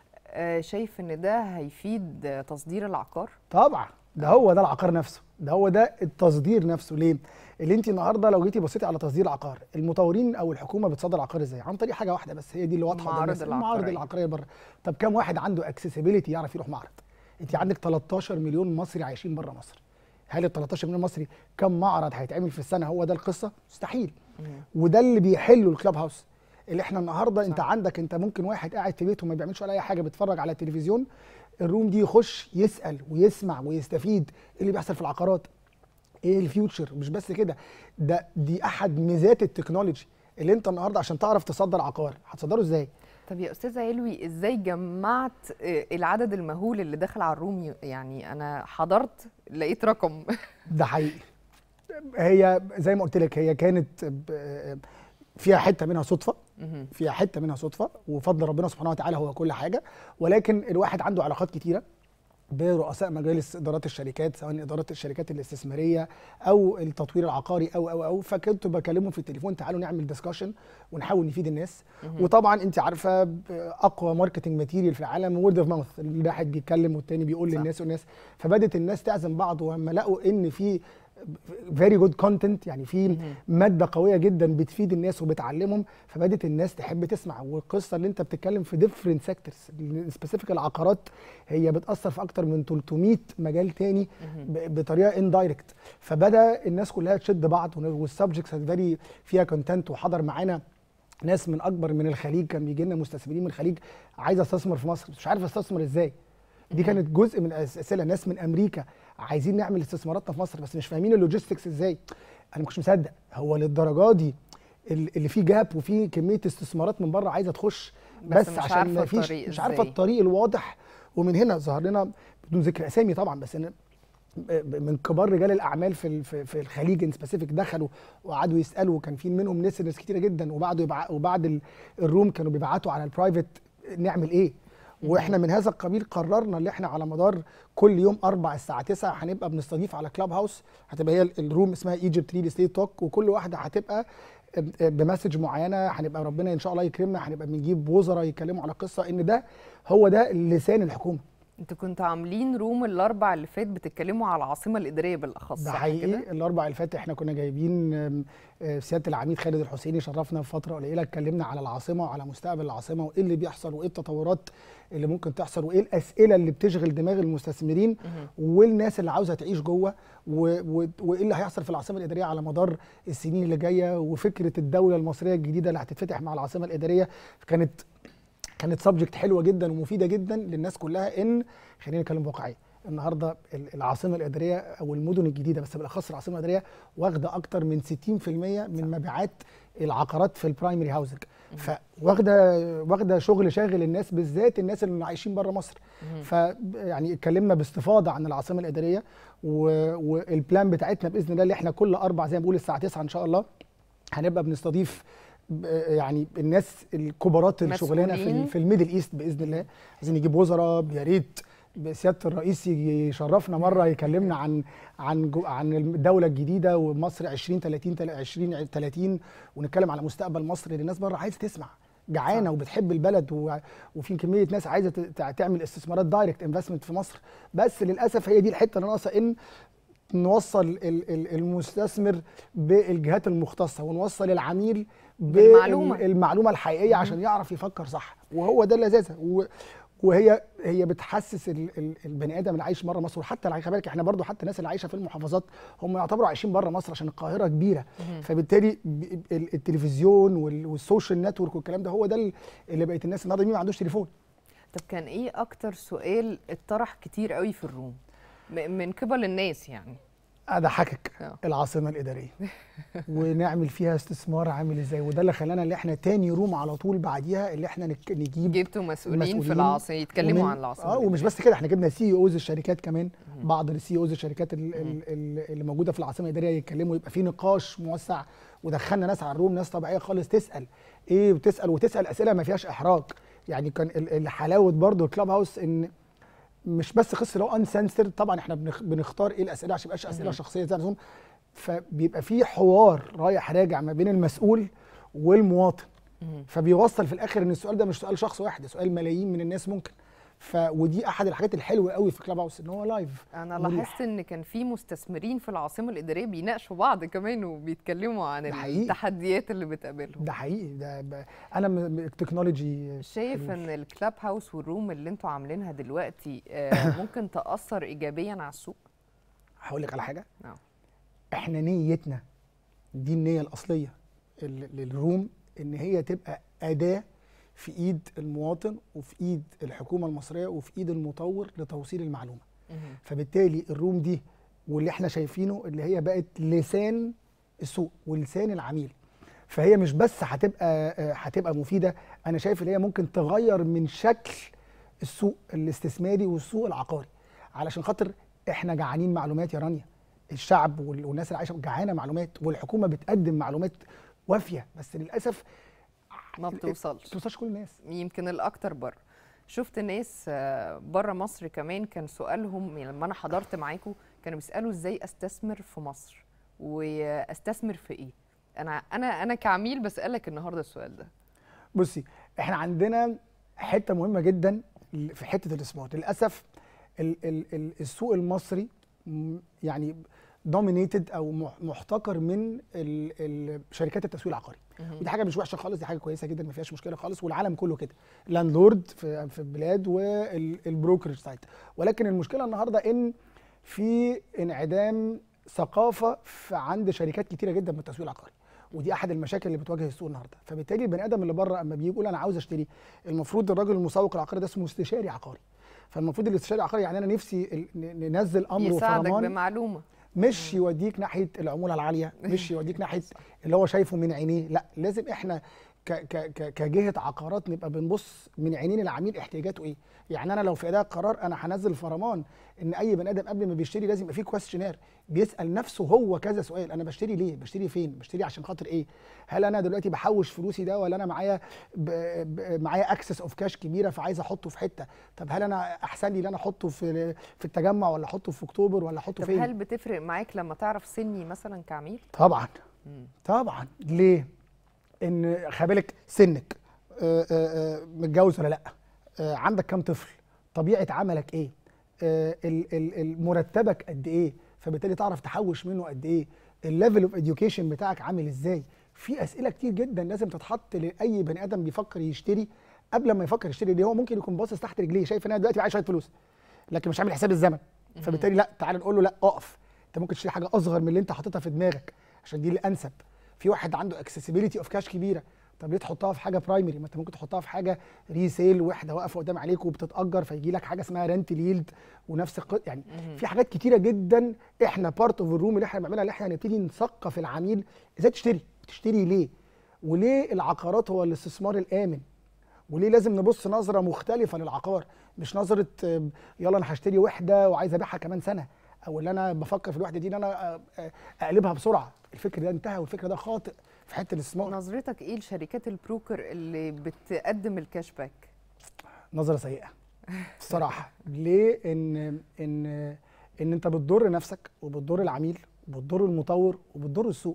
آه، شايف ان ده هيفيد آه، تصدير العقار طبعا ده هو ده العقار نفسه ده هو ده التصدير نفسه ليه اللي انت النهارده لو جيتي بصيتي على تصدير العقار المطورين او الحكومه بتصدر عقار ازاي عن طريق حاجه واحده بس هي دي اللي واضحه قدام المعارض الناس، المعارض العقارية. العقاريه بره طب كام واحد عنده اكسسبيليتي يعرف يروح معرض انت عندك 13 مليون مصري عايشين بره مصر هل ال 13 مليون مصري كم معرض هيتعمل في السنه هو ده القصه مستحيل وده اللي بيحله الكلاب هاوس اللي احنا النهارده انت عندك انت ممكن واحد قاعد في بيته ما بيعملش ولا اي حاجه بيتفرج على التلفزيون الروم دي يخش يسال ويسمع ويستفيد ايه اللي بيحصل في العقارات ايه الفيوتشر مش بس كده ده دي احد ميزات التكنولوجي اللي انت النهارده عشان تعرف تصدر عقار هتصدره ازاي طب يا استاذه علوي ازاي جمعت آه، العدد المهول اللي دخل على الروم ي- يعني انا حضرت لقيت رقم ده حقيقي هي زي ما قلت لك هي كانت ب- فيها حته منها صدفه مهم. فيها حته منها صدفه وفضل ربنا سبحانه وتعالى هو كل حاجه ولكن الواحد عنده علاقات كتيره برؤساء مجالس ادارات الشركات سواء ادارات الشركات الاستثماريه او التطوير العقاري او او او فكنت بكلمهم في التليفون تعالوا نعمل ديسكشن ونحاول نفيد الناس وطبعا انت عارفه ب- اقوى ماركتنج ماتيريال في العالم وورد اوف ماوث الواحد بيتكلم والتاني بيقول صح. للناس والناس فبدت الناس تعزم بعض ولما لقوا ان في فيري جود كونتنت يعني في ماده قويه جدا بتفيد الناس وبتعلمهم فبدت الناس تحب تسمع والقصه اللي انت بتتكلم في ديفرنت سيكتورز سبيسيفيك العقارات هي بتاثر في اكتر من 300 مجال تاني ب- بطريقه اندايركت فبدا الناس كلها تشد بعض والسبجكتس فيري فيها كونتنت وحضر معانا ناس من اكبر من الخليج كان بيجي لنا مستثمرين من الخليج عايز استثمر في مصر مش عارف استثمر ازاي دي كانت جزء من الاسئله ناس من امريكا عايزين نعمل استثماراتنا في مصر بس مش فاهمين اللوجيستكس ازاي انا مش مصدق هو للدرجه دي ال- اللي فيه جاب وفيه كميه استثمارات من بره عايزه تخش بس بس, مش عشان عارفة ما فيش الطريق مش عارفه إزاي. الطريق الواضح ومن هنا ظهر لنا بدون ذكر اسامي طبعا بس انا من كبار رجال الاعمال في ال- في في الخليج ان سبيسيفيك دخلوا وقعدوا يسالوا وكان في منهم ناس ناس كتيره جدا وبعد يبع... وبعد ال- الروم كانوا بيبعتوا على البرايفت نعمل ايه واحنا من هذا القبيل قررنا ان احنا على مدار كل يوم اربع الساعه 9 هنبقى بنستضيف على كلاب هاوس هتبقى هي ال- الروم اسمها ايجيبت ريل استيت توك وكل واحده هتبقى بمسج معينه هنبقى ربنا ان شاء الله يكرمنا هنبقى بنجيب وزراء يتكلموا على قصه ان ده هو ده لسان الحكومه انتوا كنتوا عاملين روم الاربع اللي فات بتتكلموا على العاصمه الاداريه بالاخص ده صح حقيقي كده؟ الاربع اللي فات احنا كنا جايبين آم، آه، سياده العميد خالد الحسيني شرفنا في فتره قليله اتكلمنا على العاصمه وعلى مستقبل العاصمه وايه اللي بيحصل وايه التطورات اللي ممكن تحصل وايه الاسئله اللي بتشغل دماغ المستثمرين والناس اللي عاوزه تعيش جوه و- و- وايه اللي هيحصل في العاصمه الاداريه على مدار السنين اللي جايه وفكره الدوله المصريه الجديده اللي هتتفتح مع العاصمه الاداريه كانت كانت سبجكت حلوه جدا ومفيده جدا للناس كلها ان خلينا نتكلم بواقعيه النهارده ال- العاصمه الاداريه او المدن الجديده بس بالاخص العاصمه الاداريه واخده اكتر من 60% من مبيعات العقارات في البرايمري هاوسنج فواخده واخده شغل شاغل الناس بالذات الناس اللي عايشين بره مصر ف يعني اتكلمنا باستفاضه عن العاصمه الاداريه و- والبلان بتاعتنا باذن الله اللي احنا كل اربع زي ما بقول الساعه 9 ان شاء الله هنبقى بنستضيف ب- يعني الناس الكبارات اللي شغلانه في مسؤولين. ال- في الميدل ايست باذن الله عايزين نجيب وزراء يا ريت سياده الرئيس يجي يشرفنا مره يكلمنا عن عن جو- عن الدوله الجديده ومصر 20 30 تل- 20 30 ونتكلم على مستقبل مصر لان الناس بره عايزه تسمع جعانه وبتحب البلد و- وفي كميه ناس عايزه ت- تع- تعمل استثمارات دايركت انفستمنت في مصر بس للاسف هي دي الحته اللي ناقصه ان نوصل ال- ال- المستثمر بالجهات المختصه ونوصل العميل بالمعلومة. بال- المعلومه الحقيقيه عشان يعرف يفكر صح وهو ده اللذاذه و- وهي هي بتحسس ال- ال- البني ادم اللي عايش بره مصر وحتى اللي خلي بالك احنا برضو حتى الناس اللي عايشه في المحافظات هم يعتبروا عايشين بره مصر عشان القاهره كبيره فبالتالي ب- ال- التلفزيون وال- والسوشيال نتورك والكلام ده هو ده ال- اللي بقت الناس النهارده مين ما عندوش تليفون طب كان ايه اكتر سؤال اتطرح كتير قوي في الروم م- من قبل الناس يعني اضحكك آه. العاصمه الاداريه ونعمل فيها استثمار عامل ازاي وده اللي خلانا اللي احنا تاني روم على طول بعديها اللي احنا نك- نجيب جبتوا مسؤولين في المسؤولين العاصمه يتكلموا ومن- عن العاصمه اه ومش بس كده احنا جبنا سي اوز الشركات كمان بعض السي اوز الشركات ال- ال- ال- اللي موجوده في العاصمه الاداريه يتكلموا يبقى في نقاش موسع ودخلنا ناس على الروم ناس طبيعيه خالص تسال ايه وتسال وتسال اسئله ما فيهاش احراج يعني كان ال- الحلاوه برضو الكلاب هاوس ان مش بس قصه لو انسنسر طبعا احنا بنخ- بنختار ايه الاسئله عشان ما يبقاش اسئله شخصيه زي اللزوم فبيبقى في حوار رايح راجع ما بين المسؤول والمواطن فبيوصل في الاخر ان السؤال ده مش سؤال شخص واحد ده سؤال ملايين من الناس ممكن ف ودي احد الحاجات الحلوه قوي في كلاب هاوس ان هو لايف انا مريح. لاحظت ان كان في مستثمرين في العاصمه الاداريه بيناقشوا بعض كمان وبيتكلموا عن ده حقيقي. التحديات اللي بتقابلهم ده حقيقي ده ب... انا م- م- التكنولوجي شايف ان الكلاب هاوس والروم اللي انتوا عاملينها دلوقتي آه، ممكن تاثر ايجابيا على السوق هقول لك على حاجه نعم. احنا نيتنا دي النيه الاصليه ال- للروم ان هي تبقى اداه في ايد المواطن وفي ايد الحكومه المصريه وفي ايد المطور لتوصيل المعلومه فبالتالي الروم دي واللي احنا شايفينه اللي هي بقت لسان السوق ولسان العميل فهي مش بس هتبقى آه، هتبقى مفيده انا شايف ان هي ممكن تغير من شكل السوق الاستثماري والسوق العقاري علشان خاطر احنا جعانين معلومات يا رانيا الشعب وال- والناس اللي عايشه جعانه معلومات والحكومه بتقدم معلومات وافيه بس للاسف ما بتوصلش ما بتوصلش كل الناس يمكن الاكتر بره شفت ناس بره مصر كمان كان سؤالهم لما انا حضرت معاكم كانوا بيسالوا ازاي استثمر في مصر واستثمر في ايه انا انا انا كعميل بسالك النهارده السؤال ده بصي احنا عندنا حته مهمه جدا في حته الاستثمار للاسف ال ال ال السوق المصري م- يعني دومينيتد او مح- محتكر من ال- ال- شركات التسويق العقاري ودي حاجه مش وحشه خالص دي حاجه كويسه جدا ما فيهاش مشكله خالص والعالم كله كده لاندلورد في في البلاد والبروكرج سايت ولكن المشكله النهارده ان في انعدام ثقافه في عند شركات كتيره جدا من التسويق العقاري ودي احد المشاكل اللي بتواجه السوق النهارده فبالتالي البني ادم اللي بره اما بيجي يقول انا عاوز اشتري المفروض الراجل المسوق العقاري ده اسمه استشاري عقاري فالمفروض الاستشاري العقاري يعني انا نفسي ال- ن- ننزل امر يساعدك وفرمان بمعلومه مش يوديك ناحيه العموله العاليه مش يوديك ناحيه اللي هو شايفه من عينيه لا لازم احنا ك ك ك كجهه عقارات نبقى بنبص من عينين العميل احتياجاته ايه يعني انا لو في ايديا قرار انا هنزل فرمان ان اي بني ادم قبل ما بيشتري لازم يبقى فيه كويستشنير بيسال نفسه هو كذا سؤال انا بشتري ليه بشتري فين بشتري عشان خاطر ايه هل انا دلوقتي بحوش فلوسي ده ولا انا معايا ب- ب- معايا اكسس اوف كاش كبيره فعايز احطه في حته طب هل انا احسن لي ان انا احطه في في التجمع ولا احطه في اكتوبر ولا احطه طب فين هل بتفرق معاك لما تعرف سني مثلا كعميل طبعا طبعا ليه ان خلي سنك آه، آه، آه، متجوز ولا لا آه، عندك كام طفل طبيعه عملك ايه آه، ال- ال- ال- مرتبك قد ايه فبالتالي تعرف تحوش منه قد ايه الليفل اوف اديوكيشن بتاعك عامل ازاي في اسئله كتير جدا لازم تتحط لاي بني ادم بيفكر يشتري قبل ما يفكر يشتري ليه هو ممكن يكون باصص تحت رجليه شايف ان انا دلوقتي معايا شويه فلوس لكن مش عامل حساب الزمن فبالتالي لا تعال نقول له لا اقف انت ممكن تشتري حاجه اصغر من اللي انت حاططها في دماغك عشان دي الانسب في واحد عنده اكسسبيليتي اوف كاش كبيره طب ليه تحطها في حاجه برايمري ما انت ممكن تحطها في حاجه ريسيل واحده واقفه قدام عليك وبتتاجر فيجي لك حاجه اسمها رنت ييلد ونفس الق... يعني في حاجات كتيره جدا احنا بارت اوف الروم اللي احنا بنعملها اللي احنا هنبتدي نثقف العميل ازاي تشتري بتشتري ليه وليه العقارات هو الاستثمار الامن وليه لازم نبص نظره مختلفه للعقار مش نظره آه، يلا انا هشتري وحده وعايز ابيعها كمان سنه او اللي انا بفكر في الوحده دي ان انا آه، آه، اقلبها بسرعه الفكر ده انتهى والفكر ده خاطئ في حته الاستثمار نظرتك ايه لشركات البروكر اللي بتقدم الكاش باك نظره سيئه الصراحه ليه ان ان ان انت بتضر نفسك وبتضر العميل وبتضر المطور وبتضر السوق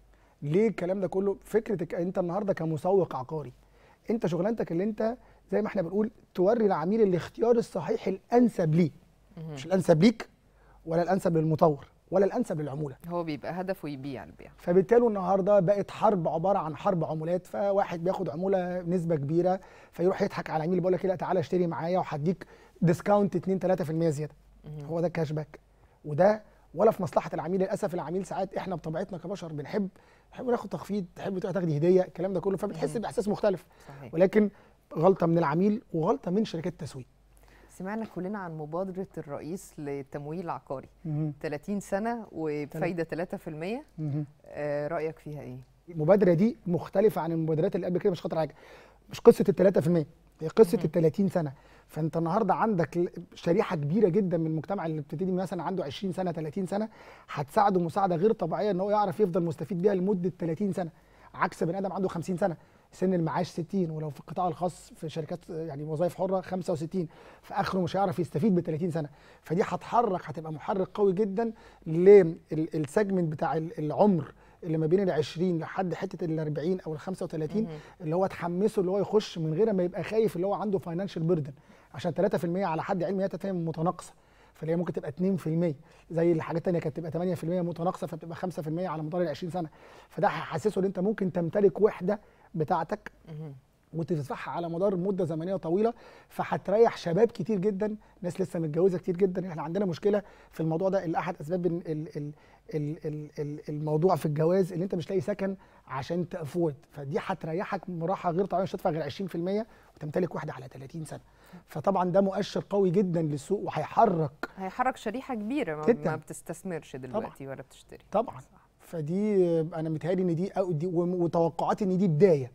ليه الكلام ده كله فكرتك انت النهارده كمسوق عقاري انت شغلانتك اللي انت زي ما احنا بنقول توري العميل الاختيار الصحيح الانسب ليه مش الانسب ليك ولا الانسب للمطور ولا الانسب للعموله هو بيبقى هدفه يبيع البيع فبالتالي النهارده بقت حرب عباره عن حرب عمولات فواحد بياخد عموله نسبه كبيره فيروح يضحك على العميل بيقول لك لا تعالى اشتري معايا وهديك ديسكاونت 2 3% زياده هو ده الكاش باك وده ولا في مصلحه العميل للاسف العميل ساعات احنا بطبيعتنا كبشر بنحب نحب ناخد تخفيض تحب تروح تاخدي هديه الكلام ده كله فبتحس باحساس مختلف صحيح ولكن غلطه من العميل وغلطه من شركات التسويق سمعنا كلنا عن مبادرة الرئيس للتمويل العقاري مهم. 30 سنة وبفايدة 3% مهم. آه رأيك فيها ايه؟ المبادره دي مختلفه عن المبادرات اللي قبل كده مش خاطر حاجه مش قصه ال 3% هي قصه ال 30 سنه فانت النهارده عندك ل- شريحه كبيره جدا من المجتمع اللي بتبتدي مثلا عنده 20 سنه 30 سنه هتساعده مساعده غير طبيعيه ان هو يعرف يفضل مستفيد بيها لمده 30 سنه عكس بني ادم عنده 50 سنه سن المعاش 60 ولو في القطاع الخاص في شركات يعني وظائف حره 65 في اخره مش هيعرف يستفيد ب 30 سنه فدي هتحرك هتبقى محرك قوي جدا للسيجمنت بتاع ال- العمر اللي ما بين ال 20 لحد حته ال 40 او ال 35 اللي هو تحمسه اللي هو يخش من غير ما يبقى خايف اللي هو عنده فاينانشال بيردن عشان 3% على حد علمي هي 3% متناقصه فاللي هي ممكن تبقى 2% زي الحاجات التانية كانت تبقى 8% متناقصه فبتبقى 5% على مدار ال 20 سنه فده هيحسسه ان انت ممكن تمتلك وحده بتاعتك وتدفعها على مدار مده زمنيه طويله فهتريح شباب كتير جدا ناس لسه متجوزه كتير جدا احنا عندنا مشكله في الموضوع ده اللي احد اسباب ال ال ال ال ال ال الموضوع في الجواز اللي انت مش لاقي سكن عشان تافورد فدي هتريحك راحه غير طبيعيه مش هتدفع غير 20% وتمتلك واحده على 30 سنه فطبعا ده مؤشر قوي جدا للسوق وهيحرك هيحرك شريحة كبيرة ما, جداً. ما بتستثمرش دلوقتي ولا بتشتري طبعا فدي انا متهيألي ان دي أو دي وتوقعاتي ان دي بدايه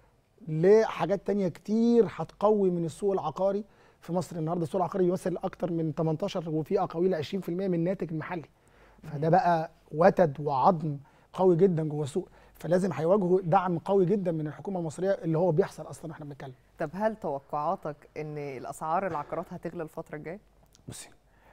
لحاجات تانية كتير هتقوي من السوق العقاري في مصر النهارده السوق العقاري يمثل اكتر من 18 وفي اقاويل 20% من الناتج المحلي فده بقى وتد وعظم قوي جدا جوه السوق فلازم هيواجهوا دعم قوي جدا من الحكومه المصريه اللي هو بيحصل اصلا احنا بنتكلم طب هل توقعاتك ان الاسعار العقارات هتغلى الفتره الجايه بصي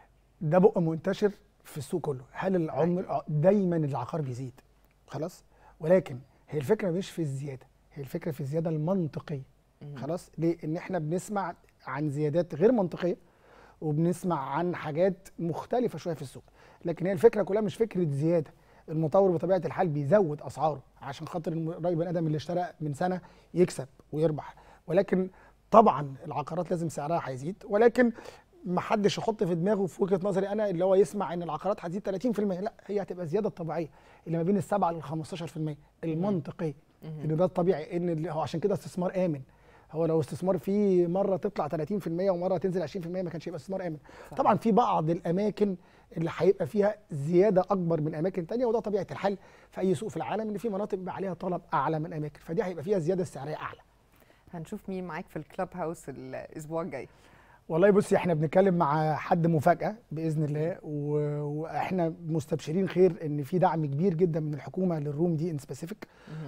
ده بقى منتشر في السوق كله هل العمر دايما العقار بيزيد خلاص ولكن هي الفكره مش في الزياده هي الفكره في الزياده المنطقيه خلاص ليه ان احنا بنسمع عن زيادات غير منطقيه وبنسمع عن حاجات مختلفه شويه في السوق لكن هي الفكره كلها مش فكره زياده المطور بطبيعه الحال بيزود اسعاره عشان خاطر الراجل بني ادم اللي اشترى من سنه يكسب ويربح ولكن طبعا العقارات لازم سعرها هيزيد ولكن ما حدش يحط في دماغه في وجهه نظري انا اللي هو يسمع ان العقارات هتزيد 30% لا هي هتبقى الزياده الطبيعيه اللي ما بين السبعه لل 15% المنطقيه ان ده الطبيعي ان اللي هو عشان كده استثمار امن هو لو استثمار فيه مره تطلع 30% ومره تنزل 20% ما كانش يبقى استثمار امن طبعا في بعض الاماكن اللي هيبقى فيها زياده اكبر من اماكن تانية وده طبيعه الحال في اي سوق في العالم ان في مناطق بيبقى عليها طلب اعلى من اماكن فدي هيبقى فيها الزياده السعريه اعلى هنشوف مين معاك في الكلاب هاوس الاسبوع الجاي والله بصي احنا بنتكلم مع حد مفاجاه باذن الله و... واحنا مستبشرين خير ان في دعم كبير جدا من الحكومه للروم دي ان سبيسيفيك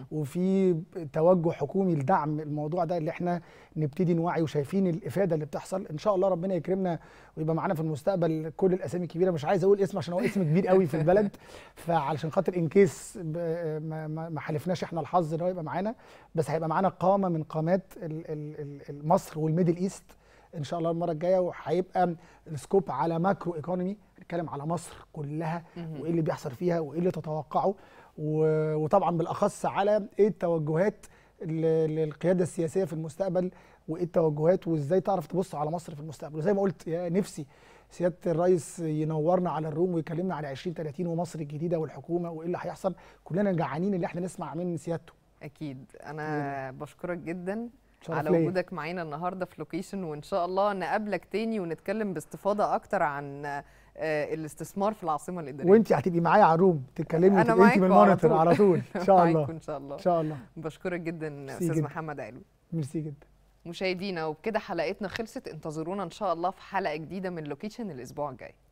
وفي توجه حكومي لدعم الموضوع ده اللي احنا نبتدي نوعي وشايفين الافاده اللي بتحصل ان شاء الله ربنا يكرمنا ويبقى معانا في المستقبل كل الاسامي الكبيره مش عايز اقول اسم عشان هو اسم كبير قوي في البلد فعلشان خاطر ان كيس ما, ما, ما حلفناش احنا الحظ ان هو يبقى معانا بس هيبقى معانا قامه من قامات ال- ال- ال- مصر والميدل ايست ان شاء الله المره الجايه وهيبقى السكوب على ماكرو ايكونومي نتكلم على مصر كلها وايه اللي بيحصل فيها وايه اللي تتوقعه و- وطبعا بالاخص على ايه التوجهات ل- للقياده السياسيه في المستقبل وايه التوجهات وازاي تعرف تبص على مصر في المستقبل وزي ما قلت يا نفسي سياده الرئيس ينورنا على الروم ويكلمنا على 2030 ومصر الجديده والحكومه وايه اللي هيحصل كلنا جعانين اللي احنا نسمع من سيادته اكيد انا بشكرك جدا شرف على ليا. وجودك معانا النهارده في لوكيشن وان شاء الله نقابلك تاني ونتكلم باستفاضه اكتر عن آه، الاستثمار في العاصمه الاداريه وانت هتبقي معايا على الروم تتكلمي أنا وتبقي انت معاكوا من على المونيتور طول. على طول ان شاء معاكوا الله ان شاء الله ان شاء الله بشكرك جدا ميرسي استاذ جدا. محمد علو ميرسي جدا مشاهدينا وبكده حلقتنا خلصت انتظرونا ان شاء الله في حلقه جديده من لوكيشن الاسبوع الجاي